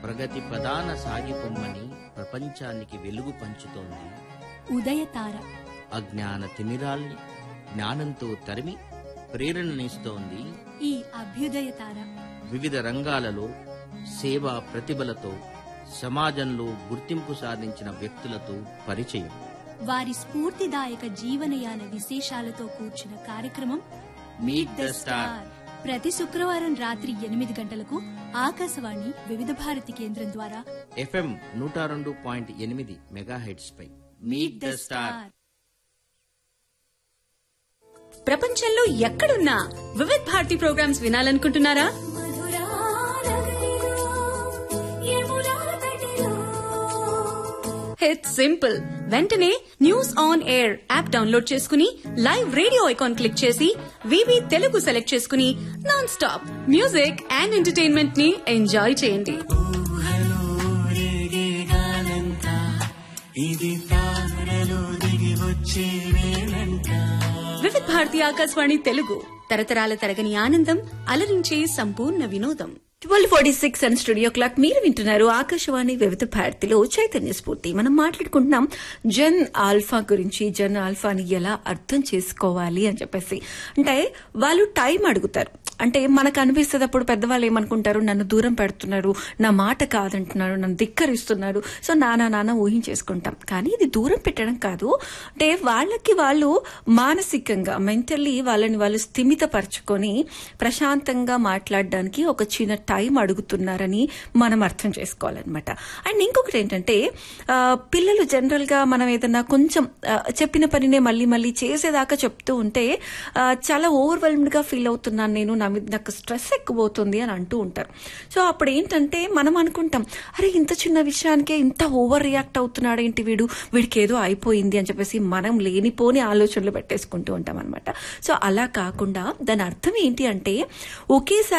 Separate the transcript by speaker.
Speaker 1: ప్రగతి ప్రధాన సాగిపొమ్మని ప్రపంచానికి వెలుగు పంచుతోంది
Speaker 2: ఉదయతార
Speaker 1: అజ్ఞాన తిమిరాల్ని జ్ఞానంతో తరిమి ప్రేరణనిస్తోంది
Speaker 2: ఈ అభ్యుదయతార
Speaker 1: వివిధ రంగాలలో సేవా ప్రతిభలతో సమాజంలో గుర్తింపు సాధించిన వ్యక్తులతో పరిచయం
Speaker 2: వారి స్ఫూర్తిదాయక జీవనయాన విశేషాలతో కూర్చున్న కార్యక్రమం
Speaker 1: మీట్ ద స్టార్
Speaker 2: ప్రతి శుక్రవారం రాత్రి ఎనిమిది గంటలకు ఆకాశవాణి వివిధ భారతి కేంద్రం ద్వారా
Speaker 1: ఎఫ్ఎం నూట రెండు పాయింట్ ఎనిమిది మెగాహెడ్స్ పై మీట్ ద స్టార్
Speaker 3: ప్రపంచంలో ఎక్కడున్నా వివిధ్ భారతి ప్రోగ్రామ్స్ వినాలనుకుంటున్నారా ఇట్స్ సింపుల్ వెంటనే news on air app download చేసుకుని లైవ్ రేడియో ఐకాన్ క్లిక్ చేసి వివి తెలుగు సెలెక్ట్ చేసుకుని non stop music and entertainment ని ఎంజాయ్ చేయండి వివిధ్ భారతి ఆకాశవాణి తెలుగు తరతరాల తరగని ఆనందం అలరించే సంపూర్ణ వినోదం
Speaker 4: twelve forty six and studio clock మీరు వింటున్నారు ఆకాశవాణి వివిధ భారతిలో చైతన్య స్ఫూర్తి మనం మాట్లాడుకుంటున్నాం జన్ ఆల్ఫా గురించి జన్ ఆల్ఫాని ఎలా అర్థం చేసుకోవాలి అని చెప్పేసి అంటే వాళ్ళు టైం అడుగుతారు అంటే మనకు అనిపిస్తుంది అప్పుడు పెద్దవాళ్ళు ఏమనుకుంటారు నన్ను దూరం పెడుతున్నారు నా మాట కాదంటున్నారు నన్ను ధిక్కరిస్తున్నారు సో నానా నాన్న ఊహించేసుకుంటాం కానీ ఇది దూరం పెట్టడం కాదు అంటే వాళ్ళకి వాళ్ళు మానసికంగా మెంటల్లీ వాళ్ళని వాళ్ళు స్థిమితపరచుకొని ప్రశాంతంగా మాట్లాడడానికి ఒక చిన్న టైం అడుగుతున్నారని మనం అర్థం చేసుకోవాలన్నమాట అండ్ ఇంకొకటి ఏంటంటే ఆ, పిల్లలు జనరల్ గా మనం ఏదన్నా కొంచెం ఆ, చెప్పిన పనినే మళ్ళీ మళ్ళీ చేసేదాకా చెప్తూ ఉంటే ఆ, చాలా ఓవర్వెల్మ్డ్ గా ఫీల్ అవుతున్నాను నేను నా మీద నాకు స్ట్రెస్ ఎక్కువ అవుతుంది అని అంటూ ఉంటారు సో అప్పుడు ఏంటంటే మనం అనుకుంటాం అరే ఇంత చిన్న విషయానికే ఇంత ఓవర్ రియాక్ట్ అవుతున్నాడు ఏంటి వీడు వీడికి ఏదో అయిపోయింది అని చెప్పేసి మనం లేనిపోని ఆలోచనలు పెట్టేసుకుంటూ ఉంటాం అనమాట సో అలా కాకుండా దాని అర్థం ఏంటి అంటే ఒకేసారి